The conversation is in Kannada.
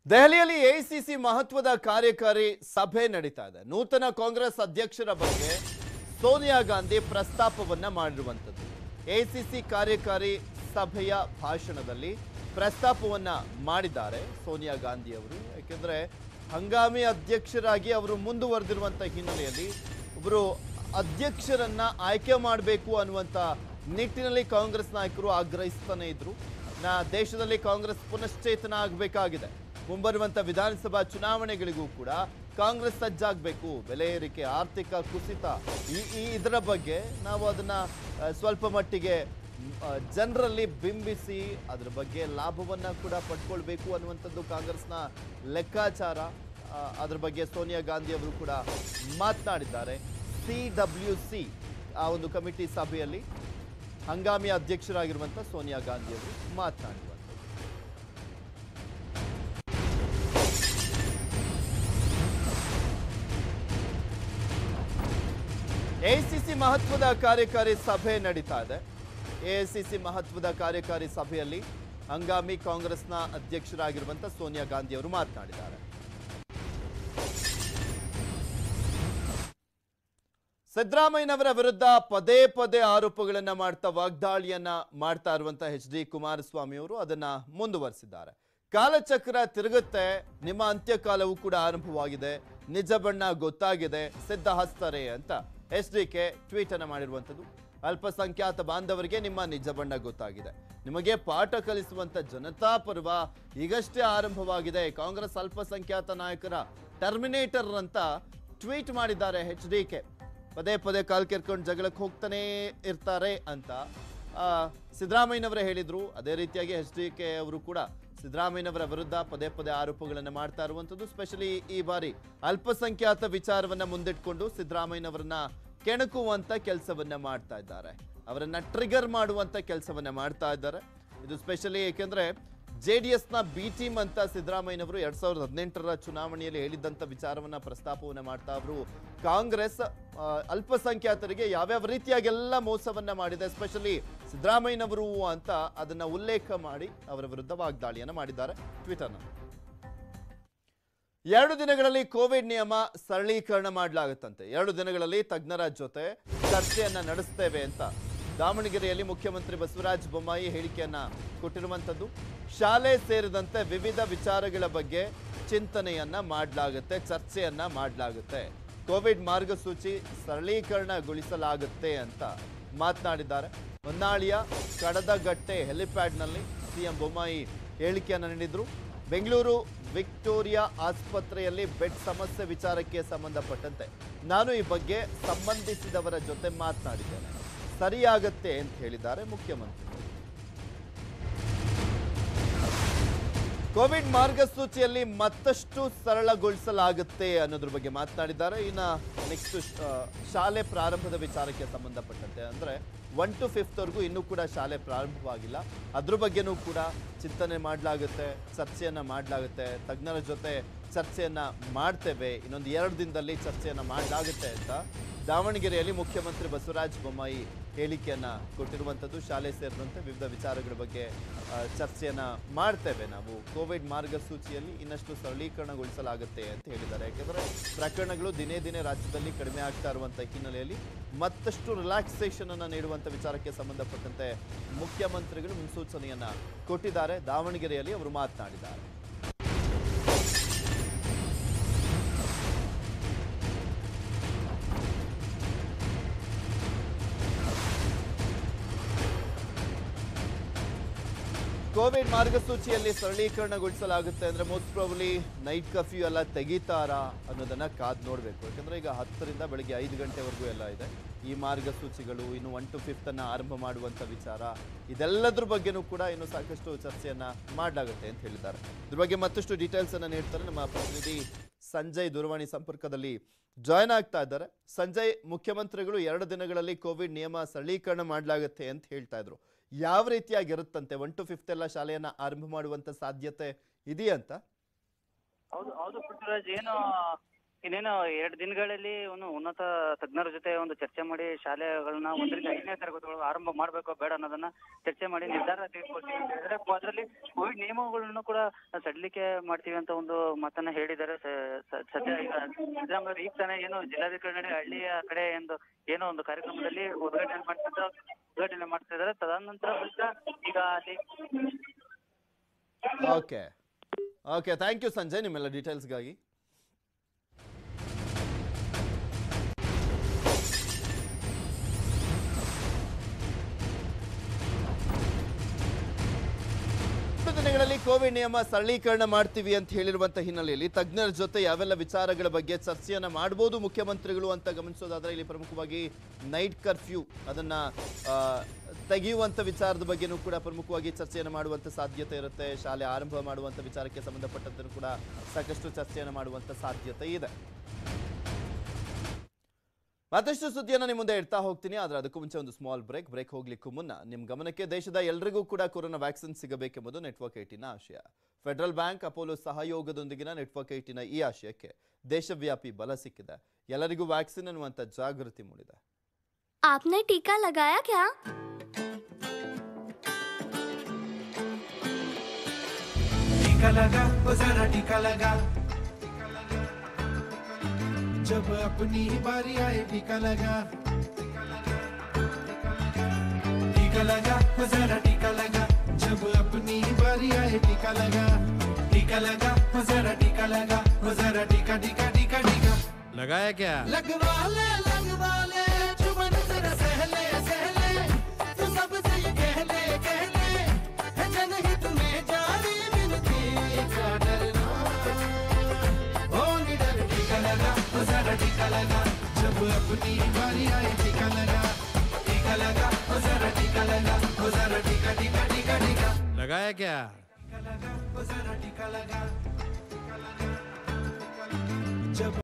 ದೆಹಲಿಯಲ್ಲಿ ಎಐಸಿಸಿ ಮಹತ್ವದ ಕಾರ್ಯಕಾರಿ ಸಭೆ ನಡೀತಾ ಇದೆ ನೂತನ ಕಾಂಗ್ರೆಸ್ ಅಧ್ಯಕ್ಷರ ಬಗ್ಗೆ ಸೋನಿಯಾ ಗಾಂಧಿ ಪ್ರಸ್ತಾಪವನ್ನ ಮಾಡಿರುವಂಥದ್ದು ಎಐಸಿಸಿ ಕಾರ್ಯಕಾರಿ ಸಭೆಯ ಭಾಷಣದಲ್ಲಿ ಪ್ರಸ್ತಾಪವನ್ನ ಮಾಡಿದ್ದಾರೆ ಸೋನಿಯಾ ಗಾಂಧಿ ಅವರು ಯಾಕೆಂದ್ರೆ ಹಂಗಾಮಿ ಅಧ್ಯಕ್ಷರಾಗಿ ಅವರು ಮುಂದುವರೆದಿರುವಂತ ಹಿನ್ನೆಲೆಯಲ್ಲಿ ಒಬ್ಬರು ಅಧ್ಯಕ್ಷರನ್ನ ಆಯ್ಕೆ ಮಾಡಬೇಕು ಅನ್ನುವಂತ ನಿಟ್ಟಿನಲ್ಲಿ ಕಾಂಗ್ರೆಸ್ ನಾಯಕರು ಆಗ್ರಹಿಸ್ತಾನೆ ಇದ್ರು ನಾ ದೇಶದಲ್ಲಿ ಕಾಂಗ್ರೆಸ್ ಪುನಶ್ಚೇತನ ಆಗಬೇಕಾಗಿದೆ ಮುಂಬರುವಂತ ವಿಧಾನಸಭಾ ಚುನಾವಣೆಗಳಿಗೂ ಕೂಡ ಕಾಂಗ್ರೆಸ್ ಸಜ್ಜಾಗಬೇಕು ಬೆಲೆ ಏರಿಕೆ ಆರ್ಥಿಕ ಕುಸಿತ ಈ ಈ ಇದರ ಬಗ್ಗೆ ನಾವು ಅದನ್ನ ಆ, ಸ್ವಲ್ಪ ಮಟ್ಟಿಗೆ ಜನರಲ್ಲಿ ಬಿಂಬಿಸಿ ಅದ್ರ ಬಗ್ಗೆ ಲಾಭವನ್ನ ಕೂಡ ಪಡ್ಕೊಳ್ಬೇಕು ಅನ್ನುವಂಥದ್ದು ಕಾಂಗ್ರೆಸ್ನ ಲೆಕ್ಕಾಚಾರ ಆ, ಅದ್ರ ಬಗ್ಗೆ ಸೋನಿಯಾ ಗಾಂಧಿ ಅವರು ಕೂಡ ಮಾತನಾಡಿದ್ದಾರೆ ಸಿ ಡಬ್ಲ್ಯೂ ಸಿ ಆ ಒಂದು ಕಮಿಟಿ ಸಭೆಯಲ್ಲಿ ಹಂಗಾಮಿ ಅಧ್ಯಕ್ಷರಾಗಿರುವಂಥ ಸೋನಿಯಾ ಗಾಂಧಿ ಅವರು ಮಾತನಾಡಿರುವಂಥದ್ದು ಎಐಸಿಸಿ ಮಹತ್ವದ ಕಾರ್ಯಕಾರಿ ಸಭೆ ನಡೀತಾ ಇದೆ ಎಐಸಿಸಿ ಮಹತ್ವದ ಕಾರ್ಯಕಾರಿ ಸಭೆಯಲ್ಲಿ ಹಂಗಾಮಿ ಕಾಂಗ್ರೆಸ್ನ ಅಧ್ಯಕ್ಷರಾಗಿರುವಂಥ ಸೋನಿಯಾ ಗಾಂಧಿ ಅವರು ಮಾತನಾಡಿದ್ದಾರೆ ಸಿದ್ದರಾಮಯ್ಯನವರ ವಿರುದ್ಧ ಪದೇ ಪದೇ ಆರೋಪಗಳನ್ನ ಮಾಡ್ತಾ ವಾಗ್ದಾಳಿಯನ್ನ ಮಾಡ್ತಾ ಇರುವಂತ ಎಚ್ ಡಿ ಕುಮಾರಸ್ವಾಮಿ ಅವರು ಅದನ್ನ ಮುಂದುವರಿಸಿದ್ದಾರೆ ಕಾಲಚಕ್ರ ತಿರುಗುತ್ತೆ ನಿಮ್ಮ ಅಂತ್ಯಕಾಲವೂ ಕೂಡ ಆರಂಭವಾಗಿದೆ ನಿಜ ಬಣ್ಣ ಗೊತ್ತಾಗಿದೆ ಸಿದ್ಧ ಹಸ್ತರೆ ಅಂತ ಎಸ್ ಡಿ ಕೆ ಟ್ವೀಟ್ ಅನ್ನ ಮಾಡಿರುವಂಥದ್ದು ಅಲ್ಪಸಂಖ್ಯಾತ ಬಾಂಧವರಿಗೆ ನಿಮ್ಮ ನಿಜ ಬಣ್ಣ ಗೊತ್ತಾಗಿದೆ ನಿಮಗೆ ಪಾಠ ಕಲಿಸುವಂತ ಜನತಾ ಪರ್ವ ಈಗಷ್ಟೇ ಆರಂಭವಾಗಿದೆ ಕಾಂಗ್ರೆಸ್ ಅಲ್ಪಸಂಖ್ಯಾತ ನಾಯಕರ ಟರ್ಮಿನೇಟರ್ ಅಂತ ಟ್ವೀಟ್ ಮಾಡಿದ್ದಾರೆ ಎಚ್ ಡಿ ಕೆ ಪದೇ ಪದೇ ಕಾಲ್ ಕೆರ್ಕೊಂಡು ಜಗಳಕ್ಕೆ ಹೋಗ್ತಾನೆ ಇರ್ತಾರೆ ಅಂತ ಆ, ಸಿದ್ದರಾಮಯ್ಯನವರೇ ಹೇಳಿದ್ರು ಅದೇ ರೀತಿಯಾಗಿ ಎಚ್ ಡಿ ಕೆ ಅವರು ಕೂಡ ಸಿದ್ದರಾಮಯ್ಯನವರ ವಿರುದ್ಧ ಪದೇ ಪದೇ ಆರೋಪಗಳನ್ನು ಮಾಡ್ತಾ ಇರುವಂಥದ್ದು ಸ್ಪೆಷಲಿ ಈ ಬಾರಿ ಅಲ್ಪಸಂಖ್ಯಾತ ವಿಚಾರವನ್ನ ಮುಂದಿಟ್ಕೊಂಡು ಸಿದ್ದರಾಮಯ್ಯನವರನ್ನ ಕೆಣಕುವಂತ ಕೆಲಸವನ್ನ ಮಾಡ್ತಾ ಇದ್ದಾರೆ ಅವರನ್ನ ಟ್ರಿಗರ್ ಮಾಡುವಂತ ಕೆಲಸವನ್ನ ಮಾಡ್ತಾ ಇದ್ದಾರೆ ಇದು ಸ್ಪೆಷಲಿ ಏಕೆಂದ್ರೆ ಜೆ ಡಿ ಎಸ್ನ ಬಿ ಟೀಮ್ ಅಂತ ಸಿದ್ದರಾಮಯ್ಯನವರು ಎರಡ್ ಸಾವಿರದ ಹದಿನೆಂಟರ ಚುನಾವಣೆಯಲ್ಲಿ ಹೇಳಿದಂತ ವಿಚಾರವನ್ನ ಪ್ರಸ್ತಾಪವನ್ನ ಮಾಡ್ತಾ ಅವರು ಕಾಂಗ್ರೆಸ್ ಆ, ಅಲ್ಪಸಂಖ್ಯಾತರಿಗೆ ಯಾವ್ಯಾವ ರೀತಿಯಾಗೆಲ್ಲ ಮೋಸವನ್ನ ಮಾಡಿದೆ ಸ್ಪೆಷಲಿ ಸಿದ್ದರಾಮಯ್ಯನವರು ಅಂತ ಅದನ್ನ ಉಲ್ಲೇಖ ಮಾಡಿ ಅವರ ವಿರುದ್ಧ ವಾಗ್ದಾಳಿಯನ್ನ ಮಾಡಿದ್ದಾರೆ ಟ್ವಿಟರ್ನ ಎರಡು ದಿನಗಳಲ್ಲಿ ಕೋವಿಡ್ ನಿಯಮ ಸರಳೀಕರಣ ಮಾಡಲಾಗುತ್ತಂತೆ ಎರಡು ದಿನಗಳಲ್ಲಿ ತಜ್ಞರ ಜೊತೆ ಚರ್ಚೆಯನ್ನ ನಡೆಸ್ತೇವೆ ಅಂತ ದಾವಣಗೆರೆಯಲ್ಲಿ ಮುಖ್ಯಮಂತ್ರಿ ಬಸವರಾಜ ಬೊಮ್ಮಾಯಿ ಹೇಳಿಕೆಯನ್ನ ಕೊಟ್ಟಿರುವಂತದ್ದು ಶಾಲೆ ಸೇರಿದಂತೆ ವಿವಿಧ ವಿಚಾರಗಳ ಬಗ್ಗೆ ಚಿಂತನೆಯನ್ನ ಮಾಡಲಾಗುತ್ತೆ ಚರ್ಚೆಯನ್ನ ಮಾಡಲಾಗುತ್ತೆ ಕೋವಿಡ್ ಮಾರ್ಗಸೂಚಿ ಸರಳೀಕರಣಗೊಳಿಸಲಾಗುತ್ತೆ ಅಂತ ಮಾತನಾಡಿದ್ದಾರೆ ಹೊನ್ನಾಳಿಯ ಕಡದಗಟ್ಟೆ ಹೆಲಿಪ್ಯಾಡ್ನಲ್ಲಿ ಸಿಎಂ ಬೊಮ್ಮಾಯಿ ಹೇಳಿಕೆಯನ್ನು ನೀಡಿದ್ರು ಬೆಂಗಳೂರು ವಿಕ್ಟೋರಿಯಾ ಆಸ್ಪತ್ರೆಯಲ್ಲಿ ಬೆಡ್ ಸಮಸ್ಯೆ ವಿಚಾರಕ್ಕೆ ಸಂಬಂಧಪಟ್ಟಂತೆ ನಾನು ಈ ಬಗ್ಗೆ ಸಂಬಂಧಿಸಿದವರ ಜೊತೆ ಮಾತನಾಡಿದ್ದೇನೆ ಸರಿಯಾಗತ್ತೆ ಅಂತ ಹೇಳಿದ್ದಾರೆ ಮುಖ್ಯಮಂತ್ರಿ ಕೋವಿಡ್ ಮಾರ್ಗಸೂಚಿಯಲ್ಲಿ ಮತ್ತಷ್ಟು ಸರಳಗೊಳಿಸಲಾಗುತ್ತೆ ಅನ್ನೋದ್ರ ಬಗ್ಗೆ ಮಾತನಾಡಿದ್ದಾರೆ ಇನ್ನ ನೆಕ್ಸ್ಟ್ ಶಾಲೆ ಪ್ರಾರಂಭದ ವಿಚಾರಕ್ಕೆ ಸಂಬಂಧಪಟ್ಟಂತೆ ಅಂದ್ರೆ ಒನ್ ಟು ಫಿಫ್ತ್ ವರೆಗೂ ಇನ್ನೂ ಕೂಡ ಶಾಲೆ ಪ್ರಾರಂಭವಾಗಿಲ್ಲ ಅದ್ರ ಬಗ್ಗೆನೂ ಕೂಡ ಚಿಂತನೆ ಮಾಡಲಾಗುತ್ತೆ ಚರ್ಚೆಯನ್ನ ಮಾಡಲಾಗುತ್ತೆ ತಜ್ಞರ ಜೊತೆ ಚರ್ಚೆಯನ್ನ ಮಾಡ್ತೇವೆ ಇನ್ನೊಂದು ಎರಡು ದಿನದಲ್ಲಿ ಚರ್ಚೆಯನ್ನ ಮಾಡಲಾಗುತ್ತೆ ಅಂತ ದಾವಣಗೆರೆಯಲ್ಲಿ ಮುಖ್ಯಮಂತ್ರಿ ಬಸವರಾಜ ಬೊಮ್ಮಾಯಿ ಹೇಳಿಕೆಯನ್ನ ಕೊಟ್ಟಿರುವಂಥದ್ದು ಶಾಲೆ ಸೇರಿದಂತೆ ವಿವಿಧ ವಿಚಾರಗಳ ಬಗ್ಗೆ ಆ, ಚರ್ಚೆಯನ್ನ ಮಾಡ್ತೇವೆ ನಾವು ಕೋವಿಡ್ ಮಾರ್ಗಸೂಚಿಯಲ್ಲಿ ಇನ್ನಷ್ಟು ಸರಳೀಕರಣಗೊಳಿಸಲಾಗುತ್ತೆ ಅಂತ ಹೇಳಿದ್ದಾರೆ ಯಾಕೆಂದ್ರೆ ಪ್ರಕರಣಗಳು ದಿನೇ ದಿನೇ ರಾಜ್ಯದಲ್ಲಿ ಕಡಿಮೆ ಆಗ್ತಾ ಇರುವಂತ ಹಿನ್ನೆಲೆಯಲ್ಲಿ ಮತ್ತಷ್ಟು ರಿಲ್ಯಾಕ್ಸೇಷನ್ ಅನ್ನ ನೀಡುವಂತ ವಿಚಾರಕ್ಕೆ ಸಂಬಂಧಪಟ್ಟಂತೆ ಮುಖ್ಯಮಂತ್ರಿಗಳು ಮುನ್ಸೂಚನೆಯನ್ನ ಕೊಟ್ಟಿದ್ದಾರೆ ದಾವಣಗೆರೆಯಲ್ಲಿ ಅವರು ಮಾತನಾಡಿದ್ದಾರೆ ಕೋವಿಡ್ ಮಾರ್ಗಸೂಚಿಯಲ್ಲಿ ಸರಳೀಕರಣಗೊಳಿಸಲಾಗುತ್ತೆ ಅಂದ್ರೆ ಮೋಸ್ಟ್ ಪ್ರಾಬಲಿ ನೈಟ್ ಕರ್ಫ್ಯೂ ಎಲ್ಲ ತೆಗಿತಾರಾ ಅನ್ನೋದನ್ನ ಕಾದ್ ನೋಡ್ಬೇಕು ಯಾಕಂದ್ರೆ ಈಗ ಹತ್ತರಿಂದ ಬೆಳಗ್ಗೆ ಐದು ಗಂಟೆವರೆಗೂ ಎಲ್ಲ ಇದೆ ಈ ಮಾರ್ಗಸೂಚಿಗಳು ಇನ್ನು ಒನ್ ಟು ಫಿಫ್ತ್ ಅನ್ನ ಆರಂಭ ಮಾಡುವಂತ ವಿಚಾರ ಇದೆಲ್ಲದ್ರ ಬಗ್ಗೆನೂ ಕೂಡ ಇನ್ನು ಸಾಕಷ್ಟು ಚರ್ಚೆಯನ್ನ ಮಾಡಲಾಗುತ್ತೆ ಅಂತ ಹೇಳಿದ್ದಾರೆ ಇದ್ರ ಬಗ್ಗೆ ಮತ್ತಷ್ಟು ಡೀಟೇಲ್ಸ್ ಅನ್ನ ನೀಡ್ತಾರೆ ನಮ್ಮ ಪ್ರತಿನಿಧಿ ಸಂಜಯ್ ದೂರವಾಣಿ ಸಂಪರ್ಕದಲ್ಲಿ ಜಾಯ್ನ್ ಆಗ್ತಾ ಇದ್ದಾರೆ ಸಂಜಯ್ ಮುಖ್ಯಮಂತ್ರಿಗಳು ಎರಡು ದಿನಗಳಲ್ಲಿ ಕೋವಿಡ್ ನಿಯಮ ಸರಳೀಕರಣ ಮಾಡಲಾಗುತ್ತೆ ಅಂತ ಹೇಳ್ತಾ ಇದ್ರು ಯಾವ ರೀತಿಯಾಗಿರುತ್ತಂತೆ ಒನ್ ಟು ಫಿಫ್ತ್ ಎಲ್ಲ ಶಾಲೆಯನ್ನ ಆರಂಭ ಮಾಡುವಂತ ಸಾಧ್ಯತೆ ಇದೆಯಂತ ಹೌದು ಹೌದು ಪೃಥ್ವಿರಾಜ್ ಏನು ಇನ್ನೇನು ಎರಡು ದಿನಗಳಲ್ಲಿ ಒಂದು ಉನ್ನತ ತಜ್ಞರ ಜೊತೆ ಒಂದು ಚರ್ಚೆ ಮಾಡಿ ಶಾಲೆಗಳನ್ನ ಒಂದರಿಂದ ಐದನೇ ತರಗತಿಗಳು ಆರಂಭ ಮಾಡಬೇಕು ಬೇಡ ಅನ್ನೋದನ್ನ ಚರ್ಚೆ ಮಾಡಿ ನಿರ್ಧಾರ ತೆಗೆದುಕೊಳ್ತೀವಿ ಅಂತ ಹೇಳಿದ್ರೆ ಅದರಲ್ಲಿ ಕೋವಿಡ್ ನಿಯಮಗಳನ್ನು ಕೂಡ ಸಡಿಲಿಕೆ ಮಾಡ್ತೀವಿ ಅಂತ ಒಂದು ಮಾತನ್ನ ಹೇಳಿದ್ದಾರೆ ಸ- ಸ- ಸದ್ಯ ಈಗ ಸಿದ್ದರಾಮಯ್ಯ ಈಗ ತಾನೇ ಏನು ಜಿಲ್ಲಾಧಿಕಾರಿ ಹಳ್ಳಿಯ ಕಡೆ ಎಂದು ಏನೋ ಒಂದು ಕಾರ್ಯಕ್ರಮದಲ್ಲಿ ಉದ್ಘಾಟನೆ ಮಾಡ್ತಿದ್ದ ಉದ್ಘಾಟನೆ ಮಾಡ್ತಾ ಇದ್ದಾರೆ ತದನಂತರ ಬಳಿಕ ಈಗ ಅಲ್ಲಿ okay okay thank you Sanjay ನಿಮ್ಮೆಲ್ಲ ಡೀಟೇಲ್ಸ್ಗಾಗಿ ಎರಡು ದಿನಗಳಲ್ಲಿ ಕೋವಿಡ್ ನಿಯಮ ಸರಳೀಕರಣ ಮಾಡ್ತೀವಿ ಅಂತ ಹೇಳಿರುವಂತ ಹಿನ್ನೆಲೆಯಲ್ಲಿ ತಜ್ಞರ ಜೊತೆ ಯಾವೆಲ್ಲ ವಿಚಾರಗಳ ಬಗ್ಗೆ ಚರ್ಚೆಯನ್ನ ಮಾಡಬಹುದು ಮುಖ್ಯಮಂತ್ರಿಗಳು ಅಂತ ಗಮನಿಸೋದಾದ್ರೆ ಇಲ್ಲಿ ಪ್ರಮುಖವಾಗಿ ನೈಟ್ ಕರ್ಫ್ಯೂ ಅದನ್ನ ಆ, ತೆಗೆಯುವಂತ ವಿಚಾರದ ಬಗ್ಗೆನೂ ಕೂಡ ಪ್ರಮುಖವಾಗಿ ಚರ್ಚೆಯನ್ನು ಮಾಡುವಂತ ಸಾಧ್ಯತೆ ಇರುತ್ತೆ ಶಾಲೆ ಆರಂಭ ಮಾಡುವಂತ ವಿಚಾರಕ್ಕೆ ಸಂಬಂಧಪಟ್ಟಂತೆ ಕೂಡ ಸಾಕಷ್ಟು ಚರ್ಚೆಯನ್ನು ಮಾಡುವಂತ ಸಾಧ್ಯತೆ ಇದೆ ಮತ್ತಷ್ಟು ಸುದ್ದಿಯನ್ನು ನಿಮ್ಮ ಮುಂದೆ ಇಡ್ತಾ ಹೋಗ್ತೀನಿ ಆದ್ರೆ ಅದಕ್ಕೂ ಮುಂಚೆ ಒಂದು ಸ್ಮಾಲ್ ಬ್ರೇಕ್ ಬ್ರೇಕ್ ಹೋಗ್ಲಿಕ್ಕೂ ಮುನ್ನ ನಿಮ್ಮ ಗಮನಕ್ಕೆ ದೇಶದ ಎಲ್ರಿಗೂ ಕೂಡ ಕೊರೋನಾ ವ್ಯಾಕ್ಸಿನ್ ಸಿಗಬೇಕೆಂಬುದು ನೆಟ್ವರ್ಕ್ ಏಟಿನ ಆಶಯ ಫೆಡರಲ್ ಬ್ಯಾಂಕ್ ಅಪೋಲೋ ಸಹಯೋಗದೊಂದಿಗಿನ ನೆಟ್ವರ್ಕ್ ಏಟಿನ ಈ ಆಶಯಕ್ಕೆ ದೇಶವ್ಯಾಪಿ ಬಲ ಸಿಕ್ಕಿದೆ ಎಲ್ಲರಿಗೂ ವ್ಯಾಕ್ಸಿನ್ ಅನ್ನುವಂಥ ಜಾಗೃತಿ ಮೂಡಿದೆ आपने टीका लगाया क्या टीका लगा वो जरा टीका लगा जब अपनी ही बारी आए टीका लगा टीका लगा वो जरा टीका लगा जब अपनी ही बारी आए टीका लगा टीका लगा वो जरा टीका लगा वो जरा टीका टीका टीका टीका लगाया क्या लगवा ले लगवा ले चुमन तेरा सहले सहले तू सबसे ये कह ले कह ले है जनहित में जारी मिलती का डरना ओ निडर टीका लगा ओ जरा टीका लगा जब अपनी बारी आए टीका लगा टीका लगा ओ जरा टीका लगा ओ जरा टीका टीका टीका टीका लगाया क्या टीका लगा ओ जरा टीका लगा जब